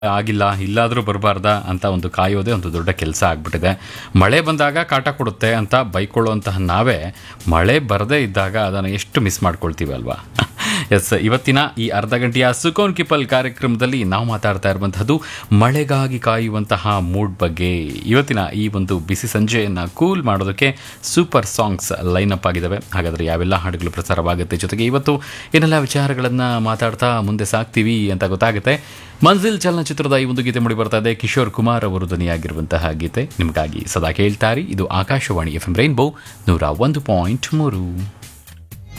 ಆಗಿಲ್ಲ ಇಲ್ಲಾದರೂ ಬರಬಾರ್ದಾ ಅಂತ ಒಂದು ಕಾಯೋದೇ ಒಂದು ದೊಡ್ಡ ಕೆಲಸ ಆಗ್ಬಿಟ್ಟಿದೆ ಮಳೆ ಬಂದಾಗ ಕಾಟ ಕೊಡುತ್ತೆ ಅಂತ ಬೈಕೊಳ್ಳುವಂತಹ ನಾವೇ ಮಳೆ ಬರದೇ ಇದ್ದಾಗ ಅದನ್ನು ಎಷ್ಟು ಮಿಸ್ ಮಾಡ್ಕೊಳ್ತೀವಿ ಅಲ್ವಾ ಎಸ್ ಇವತ್ತಿನ ಈ ಅರ್ಧ ಗಂಟೆಯ ಸುಕೋನ್ ಕಿಪಲ್ ಕಾರ್ಯಕ್ರಮದಲ್ಲಿ ನಾವು ಮಾತಾಡ್ತಾ ಇರುವಂತಹದ್ದು ಮಳೆಗಾಗಿ ಕಾಯುವಂತಹ ಮೂಡ್ ಬಗ್ಗೆ ಇವತ್ತಿನ ಈ ಒಂದು ಬಿಸಿ ಸಂಜೆಯನ್ನು ಕೂಲ್ ಮಾಡೋದಕ್ಕೆ ಸೂಪರ್ ಸಾಂಗ್ಸ್ ಲೈನ್ ಅಪ್ ಆಗಿದ್ದಾವೆ ಹಾಗಾದರೆ ಯಾವೆಲ್ಲ ಹಾಡುಗಳು ಪ್ರಸಾರವಾಗುತ್ತೆ ಜೊತೆಗೆ ಇವತ್ತು ಏನೆಲ್ಲ ವಿಚಾರಗಳನ್ನು ಮಾತಾಡ್ತಾ ಮುಂದೆ ಸಾಗ್ತೀವಿ ಅಂತ ಗೊತ್ತಾಗುತ್ತೆ ಮಂಜಿಲ್ ಚಲನಚಿತ್ರದ ಈ ಒಂದು ಗೀತೆ ಮೂಡಿ ಬರ್ತಾ ಇದೆ ಕಿಶೋರ್ ಕುಮಾರ್ ಅವರು ಧ್ವನಿಯಾಗಿರುವಂತಹ ಗೀತೆ ನಿಮಗಾಗಿ ಸದಾ ಕೇಳ್ತಾರಿ ಇದು ಆಕಾಶವಾಣಿ ಎಫ್ ಎಂ ರೈನ್ಬೋ ನೂರ ಒಂದು ಪಾಯಿಂಟ್ ಮೂರು